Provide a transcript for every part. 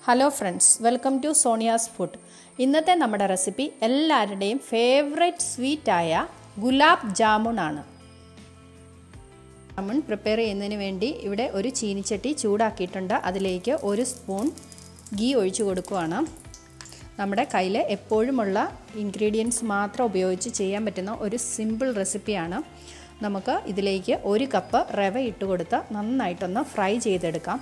hello friends welcome to Sonia's food ഇന്നത്തെ നമ്മുടെ recipe എല്ലാവരുടെയും ഫേവറേറ്റ് സ്വീറ്റായ ഗുലാബ് ജാമുൺ ആണ് ജാമുൺ പ്രിപ്പയർ ചെയ്യുന്നതിന് വേണ്ടി ഇവിടെ ഒരു ചീനിച്ചട്ടി ചൂടാക്കിയിട്ടുണ്ട് അതിലേക്ക് ഒരു സ്പൂൺ ഗീ ഒഴിച്ചു കൊടുക്കുകയാണ് നമ്മുടെ കയ്യിൽ എപ്പോഴുമുള്ള ഇൻഗ്രീഡിയൻസ് മാത്രം ഉപയോഗിച്ച് ചെയ്യാൻ പറ്റുന്ന ഒരു സിമ്പിൾ റെസിപ്പിയാണ് നമുക്ക് ഇതിലേക്ക് ഒരു കപ്പ് റവ ഇട്ട് കൊടുത്ത് നന്നായിട്ടൊന്ന് ഫ്രൈ ചെയ്തെടുക്കാം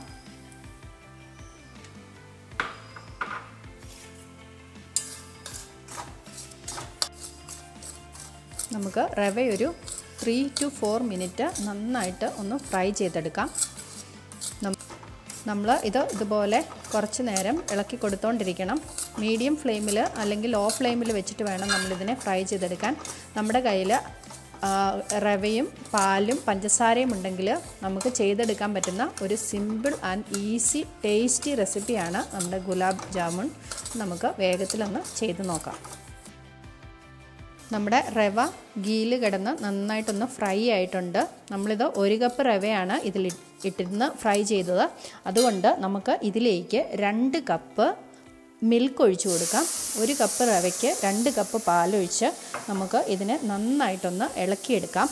നമുക്ക് റവ ഒരു ത്രീ ടു ഫോർ മിനിറ്റ് നന്നായിട്ട് ഒന്ന് ഫ്രൈ ചെയ്തെടുക്കാം നമ്മൾ ഇത് ഇതുപോലെ കുറച്ച് നേരം ഇളക്കി കൊടുത്തോണ്ടിരിക്കണം മീഡിയം ഫ്ലെയിമിൽ അല്ലെങ്കിൽ ലോ ഫ്ലെയിമിൽ വെച്ചിട്ട് വേണം നമ്മളിതിനെ ഫ്രൈ ചെയ്തെടുക്കാൻ നമ്മുടെ കയ്യിൽ റവയും പാലും പഞ്ചസാരയും ഉണ്ടെങ്കിൽ നമുക്ക് ചെയ്തെടുക്കാൻ പറ്റുന്ന ഒരു സിമ്പിൾ ആൻഡ് ഈസി ടേസ്റ്റി റെസിപ്പിയാണ് നമ്മുടെ ഗുലാബ് ജാമുൺ നമുക്ക് വേഗത്തിലൊന്ന് ചെയ്ത് നോക്കാം നമ്മുടെ റവ ഗീയിൽ കിടന്ന് നന്നായിട്ടൊന്ന് ഫ്രൈ ആയിട്ടുണ്ട് നമ്മളിത് ഒരു കപ്പ് റവയാണ് ഇതിൽ ഇട്ടിരുന്ന് ഫ്രൈ ചെയ്തത് അതുകൊണ്ട് നമുക്ക് ഇതിലേക്ക് രണ്ട് കപ്പ് മിൽക്ക് ഒഴിച്ചു കൊടുക്കാം ഒരു കപ്പ് റവയ്ക്ക് രണ്ട് കപ്പ് പാലൊഴിച്ച് നമുക്ക് ഇതിനെ നന്നായിട്ടൊന്ന് ഇളക്കിയെടുക്കാം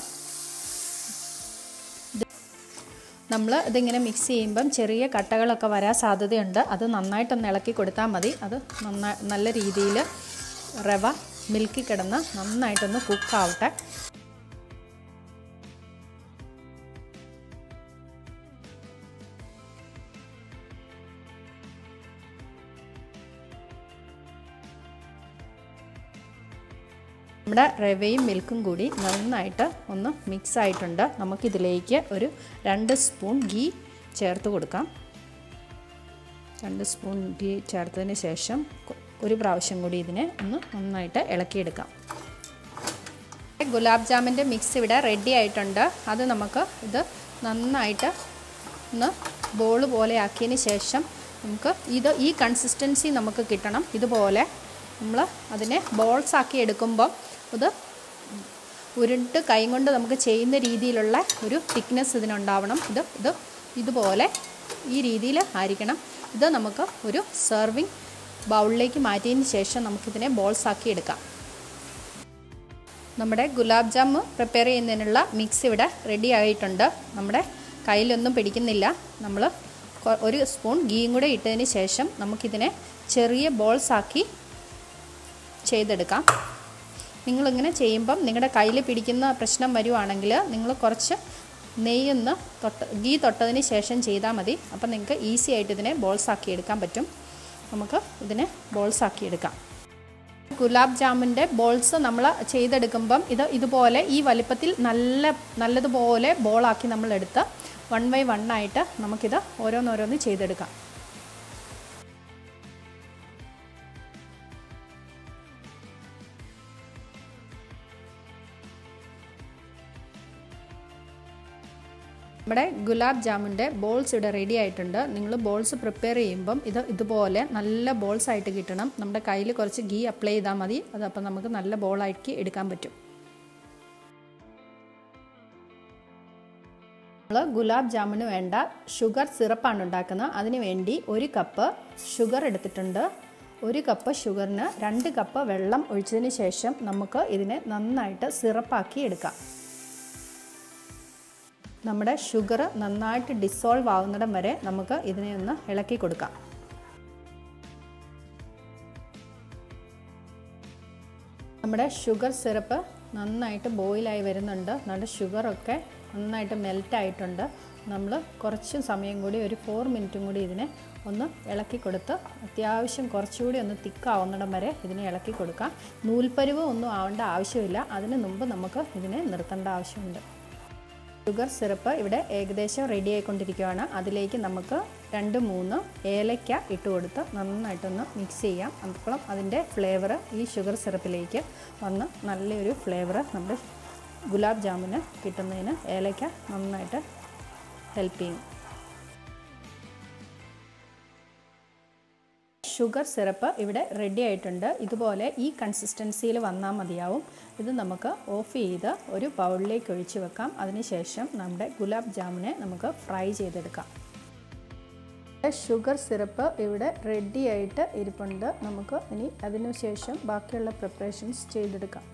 നമ്മൾ ഇതിങ്ങനെ മിക്സ് ചെയ്യുമ്പം ചെറിയ കട്ടകളൊക്കെ വരാൻ സാധ്യതയുണ്ട് അത് നന്നായിട്ടൊന്ന് ഇളക്കി കൊടുത്താൽ മതി അത് നന്നായി നല്ല രീതിയിൽ റവ മിൽക്കി കിടന്ന് നന്നായിട്ടൊന്ന് കുക്കാവട്ടെ നമ്മുടെ റവയും മിൽക്കും കൂടി നന്നായിട്ട് ഒന്ന് മിക്സ് ആയിട്ടുണ്ട് നമുക്കിതിലേക്ക് ഒരു രണ്ട് സ്പൂൺ ഗീ ചേർത്ത് കൊടുക്കാം രണ്ട് സ്പൂൺ ഗീ ചേർത്തതിന് ശേഷം ഒരു പ്രാവശ്യം കൂടി ഇതിനെ ഒന്ന് നന്നായിട്ട് ഇളക്കിയെടുക്കാം ഗുലാബ് ജാമിൻ്റെ മിക്സ് ഇവിടെ റെഡി ആയിട്ടുണ്ട് അത് നമുക്ക് ഇത് നന്നായിട്ട് ഒന്ന് ബോൾ പോലെ ആക്കിയതിന് ശേഷം നമുക്ക് ഇത് ഈ കൺസിസ്റ്റൻസി നമുക്ക് കിട്ടണം ഇതുപോലെ നമ്മൾ അതിനെ ബോൾസ് ആക്കി എടുക്കുമ്പം ഇത് ഉരുണ്ട് കൈ കൊണ്ട് നമുക്ക് ചെയ്യുന്ന രീതിയിലുള്ള ഒരു തിക്നെസ് ഇതിനുണ്ടാവണം ഇത് ഇത് ഇതുപോലെ ഈ രീതിയിൽ ആയിരിക്കണം ഇത് നമുക്ക് ഒരു സെർവിങ് ബൗളിലേക്ക് മാറ്റിയതിന് ശേഷം നമുക്കിതിനെ ബോൾസ് ആക്കി എടുക്കാം നമ്മുടെ ഗുലാബ് ജാമ് പ്രിപ്പയർ ചെയ്യുന്നതിനുള്ള മിക്സ് ഇവിടെ റെഡി ആയിട്ടുണ്ട് നമ്മുടെ കയ്യിലൊന്നും പിടിക്കുന്നില്ല നമ്മൾ ഒരു സ്പൂൺ ഗീയും കൂടെ ഇട്ടതിന് ശേഷം നമുക്കിതിനെ ചെറിയ ബോൾസ് ആക്കി ചെയ്തെടുക്കാം നിങ്ങളിങ്ങനെ ചെയ്യുമ്പം നിങ്ങളുടെ കയ്യിൽ പിടിക്കുന്ന പ്രശ്നം വരുവാണെങ്കിൽ നിങ്ങൾ കുറച്ച് നെയ്യൊന്ന് തൊട്ട് ഗീ തൊട്ടതിന് ശേഷം ചെയ്താൽ മതി അപ്പം നിങ്ങൾക്ക് ഈസി ആയിട്ട് ഇതിനെ ബോൾസ് ആക്കി എടുക്കാൻ പറ്റും നമുക്ക് ഇതിനെ ബോൾസ് ആക്കി എടുക്കാം ഗുലാബ് ജാമുൻ്റെ ബോൾസ് നമ്മൾ ചെയ്തെടുക്കുമ്പം ഇത് ഇതുപോലെ ഈ വലിപ്പത്തിൽ നല്ല നല്ലതുപോലെ ബോളാക്കി നമ്മൾ എടുത്ത് വൺ ബൈ വൺ ആയിട്ട് നമുക്കിത് ഓരോന്നോരോന്ന് ചെയ്തെടുക്കാം നമ്മുടെ ഗുലാബ് ജാമുൻ്റെ ബോൾസ് ഇവിടെ റെഡി ആയിട്ടുണ്ട് നിങ്ങൾ ബോൾസ് പ്രിപ്പയർ ചെയ്യുമ്പം ഇത് ഇതുപോലെ നല്ല ബോൾസ് ആയിട്ട് കിട്ടണം നമ്മുടെ കയ്യിൽ കുറച്ച് ഗീ അപ്ലൈ ചെയ്താൽ മതി അതപ്പം നമുക്ക് നല്ല ബോളാക്കി എടുക്കാൻ പറ്റും നമ്മൾ ഗുലാബ് ജാമുന് വേണ്ട ഷുഗർ സിറപ്പാണ് ഉണ്ടാക്കുന്നത് അതിന് വേണ്ടി ഒരു കപ്പ് ഷുഗർ എടുത്തിട്ടുണ്ട് ഒരു കപ്പ് ഷുഗറിന് രണ്ട് കപ്പ് വെള്ളം ഒഴിച്ചതിന് ശേഷം നമുക്ക് ഇതിനെ നന്നായിട്ട് സിറപ്പാക്കി എടുക്കാം നമ്മുടെ ഷുഗർ നന്നായിട്ട് ഡിസോൾവ് ആവുന്നിടം വരെ നമുക്ക് ഇതിനെ ഒന്ന് ഇളക്കി കൊടുക്കാം നമ്മുടെ ഷുഗർ സിറപ്പ് നന്നായിട്ട് ബോയിലായി വരുന്നുണ്ട് നമ്മുടെ ഷുഗറൊക്കെ നന്നായിട്ട് മെൽറ്റ് ആയിട്ടുണ്ട് നമ്മൾ കുറച്ച് സമയം കൂടി ഒരു ഫോർ മിനിറ്റും കൂടി ഇതിനെ ഒന്ന് ഇളക്കി കൊടുത്ത് അത്യാവശ്യം കുറച്ചുകൂടി ഒന്ന് തിക്കാവുന്നിടം വരെ ഇതിനെ ഇളക്കി കൊടുക്കാം നൂൽപ്പരുവ് ഒന്നും ആവേണ്ട ആവശ്യമില്ല അതിന് മുമ്പ് നമുക്ക് ഇതിനെ നിർത്തേണ്ട ആവശ്യമുണ്ട് ഷുഗർ സിറപ്പ് ഇവിടെ ഏകദേശം റെഡി ആയിക്കൊണ്ടിരിക്കുകയാണ് അതിലേക്ക് നമുക്ക് രണ്ട് മൂന്ന് ഏലയ്ക്ക ഇട്ട് കൊടുത്ത് നന്നായിട്ടൊന്ന് മിക്സ് ചെയ്യാം അപ്പോൾ അതിൻ്റെ ഫ്ലേവർ ഈ ഷുഗർ സിറപ്പിലേക്ക് വന്ന് നല്ലൊരു ഫ്ലേവർ നമ്മുടെ ഗുലാബ് ജാമുന് കിട്ടുന്നതിന് ഏലയ്ക്ക നന്നായിട്ട് ഹെൽപ്പ് ചെയ്യും ഷുഗർ സിറപ്പ് ഇവിടെ റെഡി ആയിട്ടുണ്ട് ഇതുപോലെ ഈ കൺസിസ്റ്റൻസിയിൽ വന്നാൽ മതിയാവും ഇത് നമുക്ക് ഓഫ് ചെയ്ത് ഒരു ബൗളിലേക്ക് ഒഴിച്ച് വെക്കാം അതിനുശേഷം നമ്മുടെ ഗുലാബ് ജാമുനെ നമുക്ക് ഫ്രൈ ചെയ്തെടുക്കാം ഷുഗർ സിറപ്പ് ഇവിടെ റെഡി ആയിട്ട് ഇരിപ്പുണ്ട് നമുക്ക് ഇനി അതിനുശേഷം ബാക്കിയുള്ള പ്രിപ്പറേഷൻസ് ചെയ്തെടുക്കാം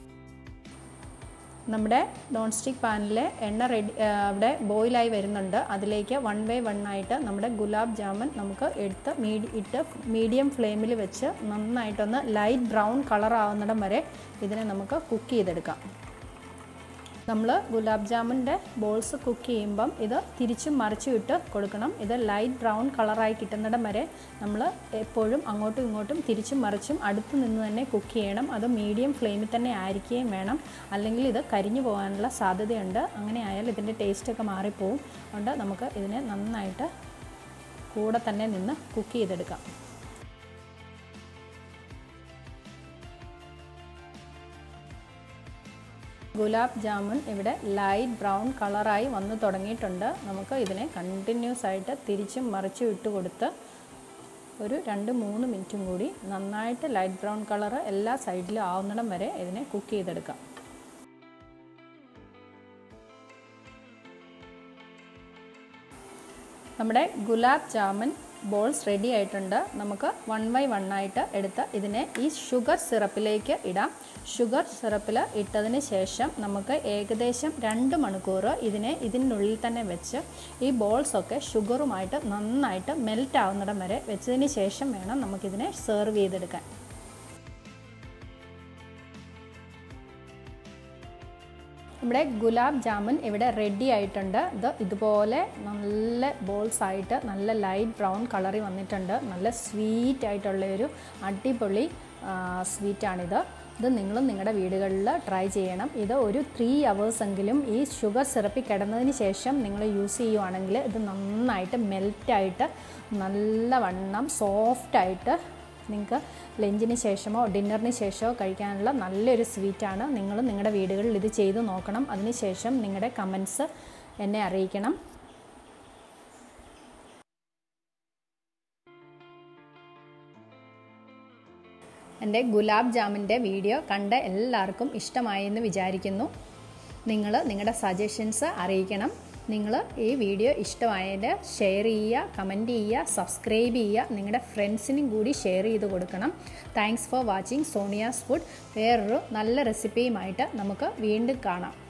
നമ്മുടെ നോൺ സ്റ്റിക്ക് പാനിലെ എണ്ണ റെഡി അവിടെ ബോയിലായി വരുന്നുണ്ട് അതിലേക്ക് വൺ ബൈ വൺ ആയിട്ട് നമ്മുടെ ഗുലാബ് ജാമുൻ നമുക്ക് എടുത്ത് മീഡി ഇട്ട് മീഡിയം ഫ്ലെയിമിൽ വെച്ച് നന്നായിട്ടൊന്ന് ലൈറ്റ് ബ്രൗൺ കളർ ആവുന്നിടം വരെ ഇതിനെ നമുക്ക് കുക്ക് ചെയ്തെടുക്കാം നമ്മൾ ഗുലാബ് ജാമുൻ്റെ ബോൾസ് കുക്ക് ചെയ്യുമ്പം ഇത് തിരിച്ചും മറിച്ചും ഇട്ട് കൊടുക്കണം ഇത് ലൈറ്റ് ബ്രൗൺ കളറായി കിട്ടുന്നിടം വരെ നമ്മൾ എപ്പോഴും അങ്ങോട്ടും ഇങ്ങോട്ടും തിരിച്ചും മറിച്ചും അടുത്ത് നിന്ന് തന്നെ കുക്ക് ചെയ്യണം അത് മീഡിയം ഫ്ലെയിമിൽ തന്നെ ആയിരിക്കുകയും വേണം അല്ലെങ്കിൽ ഇത് കരിഞ്ഞു പോകാനുള്ള സാധ്യതയുണ്ട് അങ്ങനെ ആയാൽ ഇതിൻ്റെ ടേസ്റ്റൊക്കെ മാറിപ്പോവും അതുകൊണ്ട് നമുക്ക് ഇതിനെ നന്നായിട്ട് കൂടെ തന്നെ നിന്ന് കുക്ക് ചെയ്തെടുക്കാം ഗുലാബ് ജാമുൻ ഇവിടെ ലൈറ്റ് ബ്രൗൺ കളറായി വന്ന് തുടങ്ങിയിട്ടുണ്ട് നമുക്ക് ഇതിനെ കണ്ടിന്യൂസ് ആയിട്ട് തിരിച്ചും മറിച്ചും ഇട്ട് കൊടുത്ത് ഒരു രണ്ട് മൂന്ന് മിനിറ്റും കൂടി നന്നായിട്ട് ലൈറ്റ് ബ്രൗൺ കളറ് എല്ലാ സൈഡിലും ആവുന്നിടം വരെ ഇതിനെ കുക്ക് ചെയ്തെടുക്കാം നമ്മുടെ ഗുലാബ് ജാമുൻ ബോൾസ് റെഡി ആയിട്ടുണ്ട് നമുക്ക് വൺ ബൈ വൺ ആയിട്ട് എടുത്ത് ഇതിനെ ഈ ഷുഗർ സിറപ്പിലേക്ക് ഇടാം ഷുഗർ സിറപ്പിൽ ഇട്ടതിന് ശേഷം നമുക്ക് ഏകദേശം രണ്ട് മണിക്കൂർ ഇതിനെ ഇതിനുള്ളിൽ തന്നെ വെച്ച് ഈ ബോൾസൊക്കെ ഷുഗറുമായിട്ട് നന്നായിട്ട് മെൽറ്റ് ആവുന്നിടം വരെ വെച്ചതിന് ശേഷം വേണം നമുക്കിതിനെ സെർവ് ചെയ്തെടുക്കാൻ നമ്മുടെ ഗുലാബ് ജാമുൻ ഇവിടെ റെഡി ആയിട്ടുണ്ട് ഇത് ഇതുപോലെ നല്ല ബോൾസ് ആയിട്ട് നല്ല ലൈറ്റ് ബ്രൗൺ കളറിൽ വന്നിട്ടുണ്ട് നല്ല സ്വീറ്റ് ആയിട്ടുള്ള ഒരു അടിപൊളി സ്വീറ്റാണിത് ഇത് നിങ്ങളും നിങ്ങളുടെ വീടുകളിൽ ട്രൈ ചെയ്യണം ഇത് ഒരു ത്രീ എങ്കിലും ഈ ഷുഗർ സിറപ്പിൽ കിടന്നതിന് ശേഷം നിങ്ങൾ യൂസ് ചെയ്യുവാണെങ്കിൽ ഇത് നന്നായിട്ട് മെൽറ്റായിട്ട് നല്ല വണ്ണം സോഫ്റ്റായിട്ട് നിങ്ങൾക്ക് ലഞ്ചിന് ശേഷമോ ഡിന്നറിന് ശേഷമോ കഴിക്കാനുള്ള നല്ലൊരു സ്വീറ്റാണ് നിങ്ങൾ നിങ്ങളുടെ വീടുകളിൽ ഇത് ചെയ്ത് നോക്കണം അതിനുശേഷം നിങ്ങളുടെ കമൻസ് എന്നെ അറിയിക്കണം എൻ്റെ ഗുലാബ് ജാമിൻ്റെ വീഡിയോ കണ്ട എല്ലാവർക്കും ഇഷ്ടമായെന്ന് വിചാരിക്കുന്നു നിങ്ങൾ നിങ്ങളുടെ സജഷൻസ് അറിയിക്കണം നിങ്ങൾ ഈ വീഡിയോ ഇഷ്ടമായതിൽ ഷെയർ ചെയ്യുക കമൻറ്റ് ചെയ്യുക സബ്സ്ക്രൈബ് ചെയ്യുക നിങ്ങളുടെ ഫ്രണ്ട്സിനും കൂടി ഷെയർ ചെയ്ത് കൊടുക്കണം thanks for watching Sonia's food വേറൊരു നല്ല റെസിപ്പിയുമായിട്ട് നമുക്ക് വീണ്ടും കാണാം